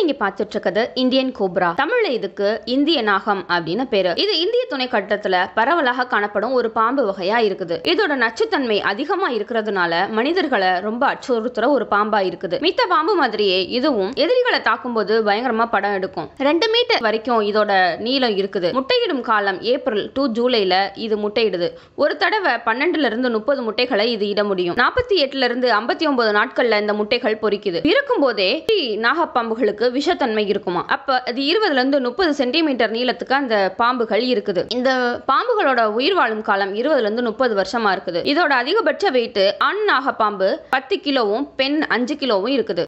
நீங்க பார்த்துட்டு இருக்கிறது இந்தியன் கோப்ரா தமிழ்ல இதுக்கு இந்திய நாகம் அப்படின்னு பேரு இது இந்திய துணை கட்டத்துல பரவலாக காணப்படும் ஒரு பாம்பு வகையா இருக்குது இதோட நச்சுத்தன்மை அதிகமா இருக்கிறதுனால மனிதர்களை ரொம்ப அச்சுறுத்துற ஒரு பாம்பா இருக்குது மித்த பாம்பு மாதிரியே இதுவும் எதிரிகளை தாக்கும்போது பயங்கரமா படம் எடுக்கும் ரெண்டு மீட்டர் வரைக்கும் இதோட நீளம் இருக்குது முட்டையிடும் காலம் ஏப்ரல் டு ஜூலைல இது முட்டையிடுது ஒரு தடவை பன்னெண்டுல இருந்து முப்பது முட்டைகளை இது இட முடியும் நாற்பத்தி எட்டுல இருந்து ஐம்பத்தி ஒன்பது நாட்கள்ல இந்த முட்டைகள் பொரிக்குது பிறக்கும் போதே நாகப்பாம்புகளுக்கு விஷத்தன்மை இருக்குமா அப்ப அது இருபதுல இருந்து முப்பது சென்டிமீட்டர் நீளத்துக்கு அந்த பாம்புகள் இருக்குது இந்த பாம்புகளோட உயிர் வாழும் காலம் இருபதுல இருந்து முப்பது வருஷமா இருக்குது இதோட அதிகபட்ச வெயிட் ஆண் நாகப்பாம்பு பத்து கிலோவும் பெண் அஞ்சு கிலோவும் இருக்குது